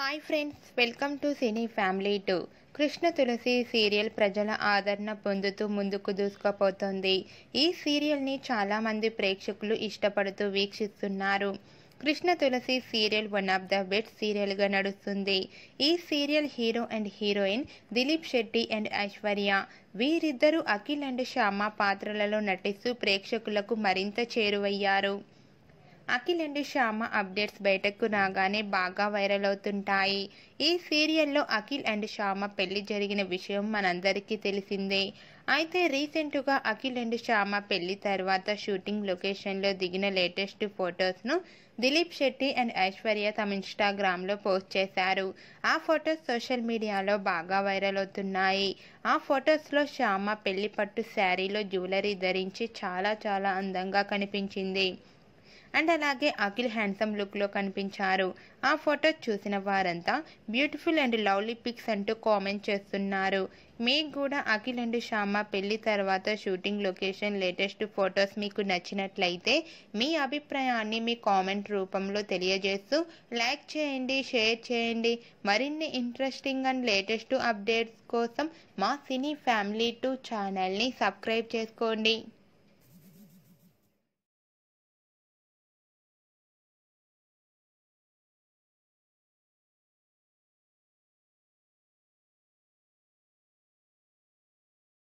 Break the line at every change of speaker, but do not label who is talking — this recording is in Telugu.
hi friends welcome to cine family two Krishna Tulasi serial ప్రజల ఆదరణ పొందుతూ ముందుకు దూసుకుపోతుంది ఈ సీరియల్ని చాలామంది ప్రేక్షకులు ఇష్టపడుతూ వీక్షిస్తున్నారు Krishna Tulasi serial one of the best సీరియల్గా నడుస్తుంది ఈ serial hero and heroine Dileep Shetty and Aishwarya వీరిద్దరూ అఖిల్ అండ్ శ్యామ పాత్రలలో నటిస్తూ ప్రేక్షకులకు మరింత చేరువయ్యారు అఖిల్ అండ్ శ్యామ అప్డేట్స్ బయటకు రాగానే బాగా వైరల్ అవుతుంటాయి ఈ సీరియల్లో అఖిల్ అండ్ శ్యామ పెళ్లి జరిగిన విషయం మనందరికీ తెలిసిందే అయితే రీసెంట్గా అఖిల్ అండ్ శ్యామ పెళ్లి తర్వాత షూటింగ్ లొకేషన్లో దిగిన లేటెస్ట్ ఫొటోస్ను దిలీప్ శెట్టి అండ్ ఐశ్వర్య తమ ఇన్స్టాగ్రామ్లో పోస్ట్ చేశారు ఆ ఫొటోస్ సోషల్ మీడియాలో బాగా వైరల్ అవుతున్నాయి ఆ ఫొటోస్లో శ్యామ పెళ్లి పట్టు శారీలో జ్యువెలరీ ధరించి చాలా చాలా అందంగా కనిపించింది అండ్ అలాగే అఖిల్ హ్యాండ్సమ్ లుక్లో కనిపించారు ఆ ఫోటో చూసిన వారంతా బ్యూటిఫుల్ అండ్ లవ్లీ పిక్స్ అంటూ కామెంట్ చేస్తున్నారు మీకు కూడా అఖిల్ అండ్ శ్యామ పెళ్లి తర్వాత షూటింగ్ లొకేషన్ లేటెస్ట్ ఫొటోస్ మీకు నచ్చినట్లయితే మీ అభిప్రాయాన్ని మీ కామెంట్ రూపంలో తెలియజేస్తూ లైక్ చేయండి షేర్ చేయండి మరిన్ని ఇంట్రెస్టింగ్ అండ్ లేటెస్ట్ అప్డేట్స్ కోసం మా సినీ ఫ్యామిలీ టూ ఛానల్ని సబ్స్క్రైబ్ చేసుకోండి